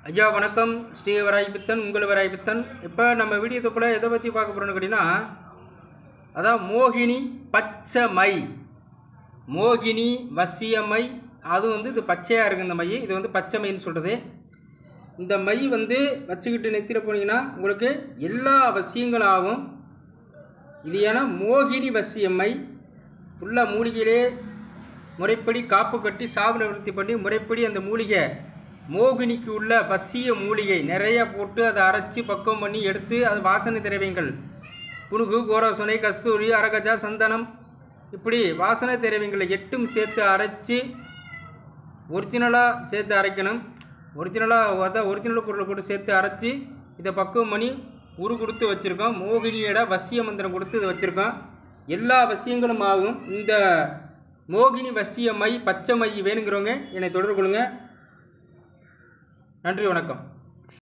ஐயா வணக்கம் ஸ்ரீ வராய்பித்தன் உங்கள் வராய்பித்தன் இப்போ நம்ம வீடியோ தொப்பில் எதை பற்றி பார்க்க போகிறோம்னு கேட்டிங்கன்னா அதான் மோகினி பச்சை மோகினி வசியமை அது வந்து இது பச்சையாக இருக்குது இந்த மை இது வந்து பச்சை மைன்னு சொல்கிறது இந்த மை வந்து வச்சுக்கிட்டு நெத்திர போனீங்கன்னா உங்களுக்கு எல்லா வசியங்களும் ஆகும் இது ஏன்னா மோகினி வசியம்மை உள்ள மூலிகையிலே முறைப்படி காப்பு கட்டி சாவு நிவர்த்தி பண்ணி முறைப்படி அந்த மூலிகை மோகினிக்கு உள்ள வசிய மூலிகை நிறைய போட்டு அதை அரைச்சி பக்குவம் பண்ணி எடுத்து அது வாசனை திரவியங்கள் புனுகு கோரசனை கஸ்தூரி அரகஜா சந்தனம் இப்படி வாசனை திரவியங்களை எட்டும் சேர்த்து அரைச்சி ஒரிஜினலாக சேர்த்து அரைக்கணும் ஒரிஜினலாக அதான் ஒரிஜினல் பொருளை போட்டு சேர்த்து அரைச்சி இதை பக்குவம் பண்ணி உரு கொடுத்து வச்சுருக்கோம் மோகினியோட வசிய மந்திரம் கொடுத்து இதை வச்சுருக்கோம் எல்லா வசியங்களும் ஆகும் இந்த மோகினி வசிய மை பச்சை மை வேணுங்கிறவங்க என்னை தொடர்பு கொள்ளுங்கள் நன்றி வணக்கம்